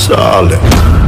చాలే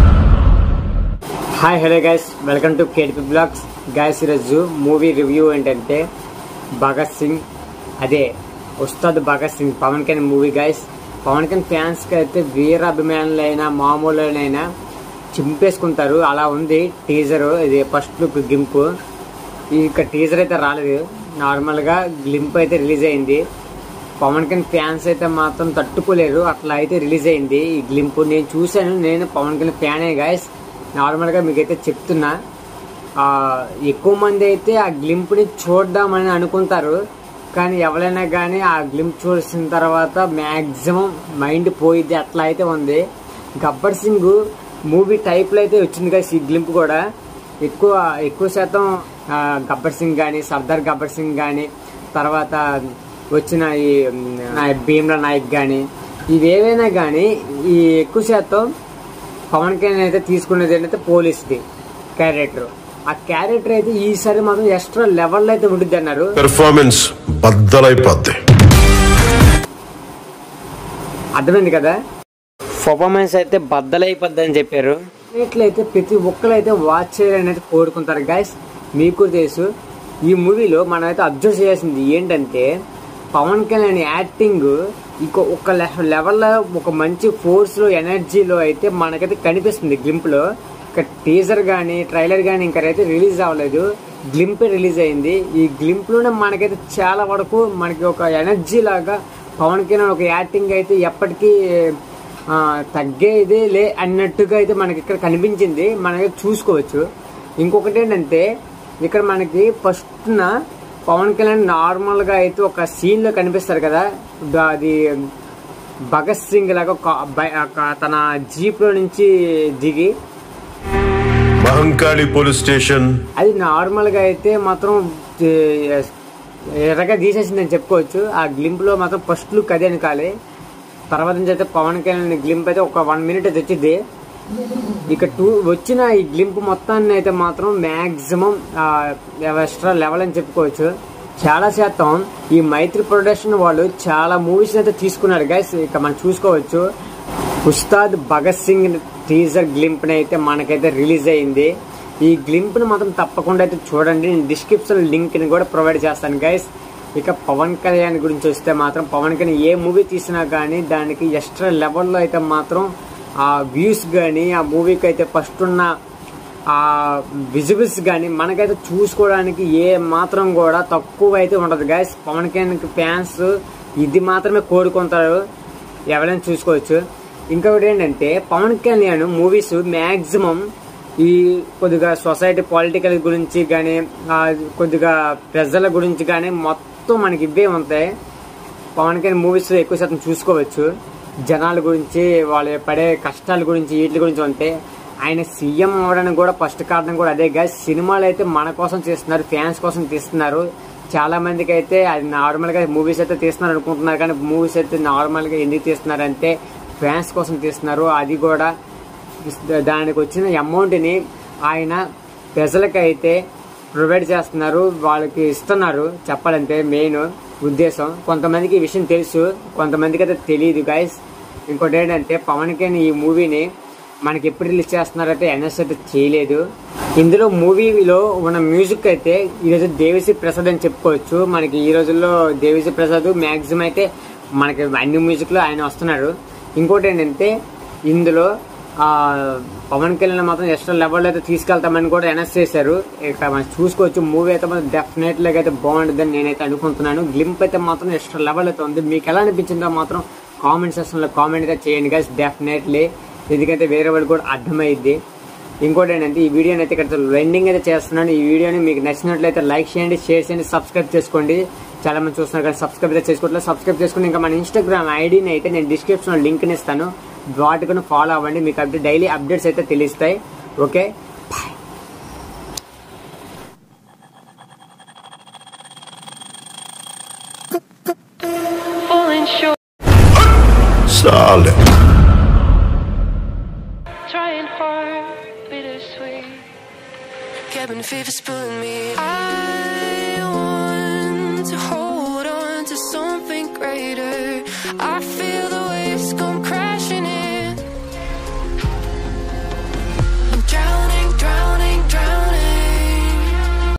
hi hello guys welcome to K D P blogs guys ఈరోజు movie review ఏంటంటే భగత్ సింగ్ అదే ఉస్తాద్ భగత్ సింగ్ పవన్ కళ్యాణ్ మూవీ గైస్ పవన్ కళ్యాణ్ ఫ్యాన్స్కి అయితే వీర అభిమానులైనా మామూలునైనా చింపేసుకుంటారు అలా ఉంది టీజర్ ఇది ఫస్ట్ లుక్ గింపు ఇక టీజర్ అయితే రాలేదు నార్మల్గా గ్లింప్ అయితే రిలీజ్ అయింది పవన్ కళ్యాణ్ ఫ్యాన్స్ అయితే మాత్రం తట్టుకోలేరు అట్లా అయితే రిలీజ్ అయింది ఈ గ్లింప్ నేను చూశాను నేను పవన్ కళ్యాణ్ ఫ్యానే గాయస్ నార్మల్గా మీకైతే చెప్తున్నా ఆ, ఎక్కువ మంది అయితే ఆ గ్లింప్ని చూద్దామని అనుకుంటారు కానీ ఎవరైనా కానీ ఆ గ్లింప్ చూసిన తర్వాత మ్యాక్సిమం మైండ్ పోయిద్ది అట్లా అయితే ఉంది గబ్బర్ సింగ్ మూవీ టైప్లో అయితే వచ్చింది కదా ఈ గ్లింప్ కూడా ఎక్కువ ఎక్కువ శాతం ఆ, గబ్బర్ సింగ్ కానీ సర్దార్ గబ్బర్ సింగ్ కానీ తర్వాత వచ్చిన ఈ మ్, నాయ- భీమ్లా నాయక్ కానీ ఇవేవైనా కానీ ఈ ఎక్కువ శాతం పవన్ కళ్యాణ్ అయితే తీసుకునేది ఏంటంటే పోలీస్ది క్యారెక్టర్ ఆ క్యారెక్టర్ అయితే ఈసారి మాత్రం ఎక్స్ట్రా లెవెల్లో అయితే ఉంటుంది అన్నారు పెర్ఫార్మెన్స్ బద్దలైపోద్ది అర్థమైంది కదా పర్ఫార్మెన్స్ అయితే బద్దలైపోద్ది అని చెప్పారు ఇట్లయితే ప్రతి ఒక్కరైతే వాచ్ చేయాలని అయితే కోరుకుంటారు గైస్ మీకు తెలుసు ఈ మూవీలో మనం అయితే అబ్జర్వ్ చేయాల్సింది ఏంటంటే పవన్ కళ్యాణ్ యాక్టింగ్ ఇంకో ఒక లెవెల్లో ఒక మంచి ఫోర్స్లో ఎనర్జీలో అయితే మనకైతే కనిపిస్తుంది గ్లింప్లో ఇక టీజర్ కానీ ట్రైలర్ కానీ ఇంకా అయితే రిలీజ్ అవ్వలేదు గ్లింప్ రిలీజ్ అయింది ఈ గ్లింప్లోనే మనకైతే చాలా వరకు మనకి ఒక ఎనర్జీ లాగా పవన్ కళ్యాణ్ ఒక యాక్టింగ్ అయితే ఎప్పటికీ ఆ, తగ్గేది లే అన్నట్టుగా అయితే మనకి ఇక్కడ కనిపించింది మనకి చూసుకోవచ్చు ఇంకొకటి ఏంటంటే ఇక్కడ మనకి ఫస్ట్న పవన్ కళ్యాణ్ నార్మల్గా అయితే ఒక సీన్లో కనిపిస్తారు కదా ద- అది భగత్ సింగ్ లాగా ఒక బై- ఒక తన జీప్లో నుంచి దిగి మహంకాళి పోలీస్ స్టేషన్ అది నార్మల్గా అయితే మాత్రం ఏ, ఎర్రగా తీసేసిందని చెప్పుకోవచ్చు ఆ గ్లింప్లో మాత్రం ఫస్ట్ లుక్ అదే అనుకోవాలి తర్వాత నుంచి అయితే పవన్ కళ్యాణ్ గ్లింప్ అయితే ఒక వన్ మినిట్ అయితే వచ్చింది ఇక టూ వచ్చిన ఈ గ్లింప్ మొత్తాన్ని అయితే మాత్రం మ్యాక్సిమం ఎక్స్ట్రా లెవెల్ అని చెప్పుకోవచ్చు చాలా శాతం ఈ మైత్రి ప్రొడక్షన్ వాళ్ళు చాలా మూవీస్ అయితే తీసుకున్నారు గైస్ ఇక మనం చూసుకోవచ్చు ఉస్తాద్ భగత్ సింగ్ టీజర్ గ్లింప్ అయితే మనకైతే రిలీజ్ అయింది ఈ గ్లింప్ ని మాత్రం తప్పకుండా అయితే చూడండి నేను డిస్క్రిప్షన్ లింక్ ని కూడా ప్రొవైడ్ చేస్తాను గైస్ ఇక పవన్ కళ్యాణ్ గురించి వస్తే మాత్రం పవన్ కళ్యాణ్ ఏ మూవీ తీసినా కానీ దానికి ఎక్స్ట్రా లెవెల్లో అయితే మాత్రం ఆ వ్యూస్ కానీ ఆ మూవీకి అయితే ఫస్ట్ ఉన్న ఆ విజువల్స్ కానీ మనకైతే చూసుకోవడానికి ఏ మాత్రం కూడా తక్కువ అయితే ఉండదు గైస్ పవన్ కళ్యాణ్ ఫ్యాన్స్ ఇది మాత్రమే కోరుకుంటారు ఎవరైనా చూసుకోవచ్చు ఇంకొకటి ఏంటంటే పవన్ కళ్యాణ్ మూవీస్ మ్యాక్సిమం ఈ కొద్దిగా సొసైటీ పొలిటికల్ గురించి కానీ కొద్దిగా ప్రజల గురించి కానీ మొత్తం మనకి ఇవే ఉంటాయి పవన్ కళ్యాణ్ మూవీస్ ఎక్కువ శాతం చూసుకోవచ్చు జనాల గురించి వాళ్ళ పడే కష్టాల గురించి వీటి గురించి ఉంటే ఆయన సీఎం అవ్వడానికి కూడా ఫస్ట్ కారణం కూడా అదే గా సినిమాలు అయితే మన కోసం తీస్తున్నారు ఫ్యాన్స్ కోసం తీస్తున్నారు చాలా మందికి అయితే అది నార్మల్ గా మూవీస్ అయితే తీస్తున్నారు అనుకుంటున్నారు కానీ మూవీస్ అయితే నార్మల్ గా ఎందుకు తీస్తున్నారు అంటే ఫ్యాన్స్ కోసం తీస్తున్నారు అది కూడా దానికి వచ్చిన అమౌంట్ని ఆయన ప్రజలకైతే ప్రొవైడ్ చేస్తున్నారు వాళ్ళకి ఇస్తున్నారు చెప్పాలంటే మెయిన్ ఉద్దేశం కొంతమందికి ఈ విషయం తెలుసు కొంతమందికి అయితే తెలియదు గైస్ ఇంకోటి ఏంటంటే పవన్ కళ్యాణ్ ఈ మూవీని మనకి ఎప్పుడు రిలీజ్ చేస్తున్నారైతే ఎన్ఎస్ అయితే చేయలేదు ఇందులో మూవీలో ఉన్న మ్యూజిక్ అయితే ఈరోజు దేవిశ్రీ ప్రసాద్ అని చెప్పుకోవచ్చు మనకి ఈ రోజుల్లో దేవిశ్రీ ప్రసాద్ మ్యాక్సిమం అయితే మనకి అన్ని మ్యూజిక్లో ఆయన వస్తున్నాడు ఇంకోటి ఏంటంటే ఇందులో ఆ, పవన్ కళ్యాణ్ మాత్రం ఎక్స్ట్రా లెవెల్ అయితే తీసుకెళ్తామని కూడా అనౌన్స్ చేశారు ఇక్కడ మనం చూసుకోవచ్చు మూవీ అయితే మాత్రం డెఫినెట్లీ అయితే బాగుంటుందని నేనైతే అనుకుంటున్నాను గ్లింప్ అయితే మాత్రం ఎక్స్ట్రా లెవెల్ అయితే ఉంది మీకు ఎలా అనిపించిందో మాత్రం కామెంట్ సెక్షన్లో కామెంట్ అయితే చేయండి గైస్ డెఫినెట్లీ ఎందుకంటే వేరే వాళ్ళు కూడా అర్థమైద్ది ఇంకోటి ఏంటంటే ఈ వీడియోని అయితే ఇక్కడ వెండింగ్ అయితే చేస్తున్నాను ఈ వీడియోని మీకు నచ్చినట్లయితే లైక్ చేయండి షేర్ చేయండి సబ్స్క్రైబ్ చేసుకోండి చాలా మంది చూస్తున్నారు కానీ సబ్స్క్రైబ్ అయితే చేసుకోవట్లేదు సబ్స్క్రైబ్ చేసుకుని ఇంకా మన ఇన్స్టాగ్రామ్ ఐడిని అయితే నేను డిస్క్రిప్షన్లో లింక్ని ఇస్తాను వాటిని ఫాలో అవ్వండి మీకు అప్డేట్ డైలీ అప్డేట్స్ అయితే తెలుస్తాయి ఓకే falling short, చాలే trying hard, bittersweet. Cabin fever's pulling me. I want to hold on to something greater. I feel.